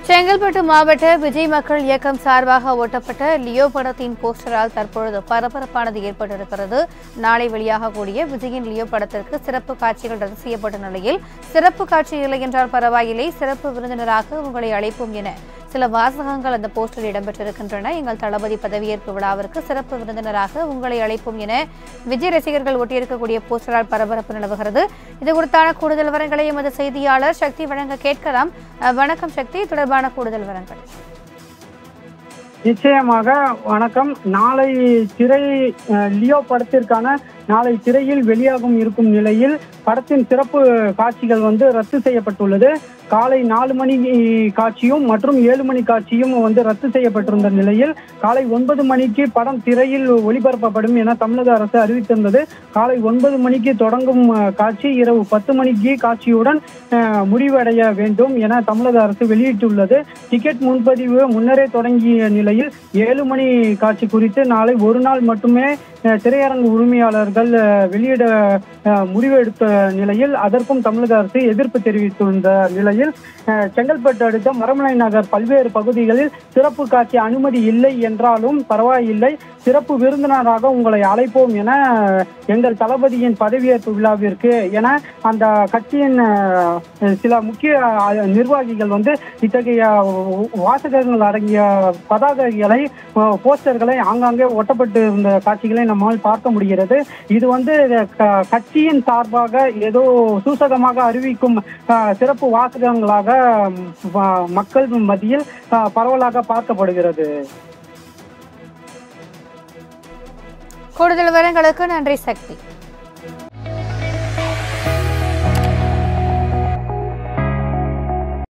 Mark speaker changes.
Speaker 1: செங்கல்பட்டு மாவட்ட விஜய் மக்கள் இயக்கம் சார்பாக ஒட்டப்பட்ட லியோ படத்தின் போஸ்டரால் தற்பொழுது பரபரப்பானது ஏற்பட்டிருக்கிறது நாளை வெளியாகக்கூடிய விஜயின் லியோ படத்திற்கு சிறப்பு காட்சிகள் ரத்து செய்யப்பட்ட நிலையில் சிறப்பு காட்சி இல்லை என்றால் பரவாயில்லை சிறப்பு விருந்தினராக உங்களை அழைப்போம் என சில வாசகங்கள் அந்த போஸ்டரில் இடம்பெற்றிருக்கின்றன எங்கள் தளபதி பதவியேற்பு விழாவிற்கு சிறப்பு விருந்தினராக உங்களை அழைப்போம் என விஜய் ரசிகர்கள் ஒட்டியிருக்கக்கூடிய போஸ்டரால் பரபரப்பு நிலவுகிறது இது குறித்தான கூடுதல் விவரங்களை எமது செய்தியாளர் சக்தி வழங்க கேட்கலாம் அஹ், வணக்கம் சக்தி தொடர்பான கூடுதல் விவரங்கள்
Speaker 2: நிச்சயமாக வணக்கம் நாளை திரை அஹ், லியோ படத்திற்கான நாளை திரையில் வெளியாகும் இருக்கும் நிலையில் படத்தின் சிறப்பு காட்சிகள் வந்து ரத்து செய்யப்பட்டுள்ளது காலை நாலு மணி காட்சியும் மற்றும் ஏழு மணி காட்சியும் வந்து ரத்து செய்யப்பட்டிருந்த நிலையில் காலை ஒன்பது மணிக்கு படம் திரையில் ஒளிபரப்பப்படும் என தமிழக அரசு அறிவித்திருந்தது காலை ஒன்பது மணிக்கு தொடங்கும் அஹ், காட்சி இரவு பத்து மணிக்கு காட்சியுடன் அஹ், முடிவடைய வேண்டும் என தமிழக அரசு வெளியிட்டுள்ளது டிக்கெட் முன்பதிவு முன்னரே தொடங்கிய நிலையில் ஏழு மணி காட்சி குறித்து நாளை ஒரு நாள் மட்டுமே அஹ், திரையரங்கு உரிமையாளர்கள் அஹ், வெளியிட அஹ், முடிவெடுத்த நிலையில் அதற்கும் தமிழக அரசு எதிர்ப்பு தெரிவித்துள்ள நிலையில் அஹ், செங்கல்பட்டு அடுத்த மரமலை நகர் பல்வேறு பகுதிகளில் சிறப்பு காட்சி அனுமதி இல்லை என்றாலும் பரவாயில்லை சிறப்பு விருந்தினராக உங்களை அழைப்போம் என எங்கள் தளபதியின் பதவியேற்பு விழாவிற்கு என அந்த கட்சியின் அஹ், சில முக்கிய அஹ், நிர்வாகிகள் வந்து இத்தகைய வாசகங்கள் அடங்கிய பதாகைகளை அஹ், போஸ்டர்களை ஆங்காங்கே ஒட்டப்பட்டு இருந்த காட்சிகளை நம்மால் பார்க்க முடிகிறது இது வந்து க- கட்சியின் சார்பாக ஏதோ சூசகமாக அறிவிக்கும் அஹ், சிறப்பு வாசகங்களாக ம், வ- மக்கள் மத்தியில் அஹ், பரவலாக பார்க்கப்படுகிறது
Speaker 1: கூடுதல் விவரங்களுக்கு நன்றி சக்தி